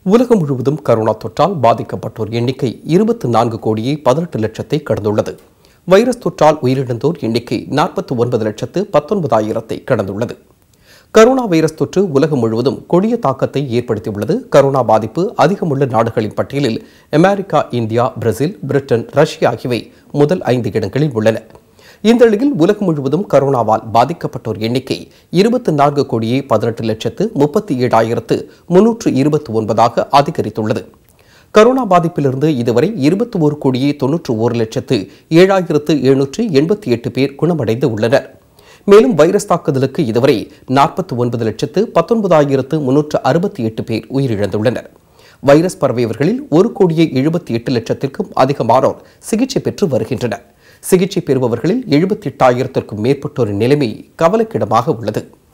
உலகம் முழுவதும் கரோனா தொற்றால் பாதிக்கப்பட்டோர் எண்ணிக்கை இருபத்தி நான்கு கோடியே பதினெட்டு லட்சத்தை கடந்துள்ளது வைரஸ் தொற்றால் உயிரிழந்தோர் எண்ணிக்கை நாற்பத்தி ஒன்பது லட்சத்து பத்தொன்பதாயிரத்தை கடந்துள்ளது கரோனா வைரஸ் தொற்று உலகம் முழுவதும் கொடிய தாக்கத்தை ஏற்படுத்தியுள்ளது கரோனா பாதிப்பு அதிகமுள்ள நாடுகளின் பட்டியலில் America India Brazil Britain Russia ஆகியவை முதல் ஐந்து இடங்களில் உள்ளன இந்த நிலையில் உலகம் முழுவதும் கரோனாவால் பாதிக்கப்பட்டோர் எண்ணிக்கை இருபத்தி நான்கு கோடியே பதினெட்டு லட்சத்து முப்பத்தி ஏழாயிரத்து முன்னூற்று இருபத்தி ஒன்பதாக அதிகரித்துள்ளது கரோனா பாதிப்பிலிருந்து இதுவரை இருபத்தி ஒரு கோடியே தொன்னூற்று ஒரு லட்சத்து ஏழாயிரத்து எழுநூற்று எண்பத்தி எட்டு பேர் குணமடைந்து உள்ளனர் மேலும் வைரஸ் தாக்குதலுக்கு இதுவரை நாற்பத்தி ஒன்பது லட்சத்து பத்தொன்பதாயிரத்து முன்னூற்று அறுபத்தி எட்டு பேர் உயிரிழந்துள்ளனர் வைரஸ் பரவியவர்களில் ஒரு கோடியே எழுபத்தி எட்டு லட்சத்திற்கும் அதிகமானோர் சிகிச்சை பெற்று வருகின்றனர் சிகிச்சை பெறுபவர்களில் எழுபத்தி எட்டாயிரத்திற்கும் மேற்பட்டோரின் நிலைமை கவலைக்கிடமாக உள்ளது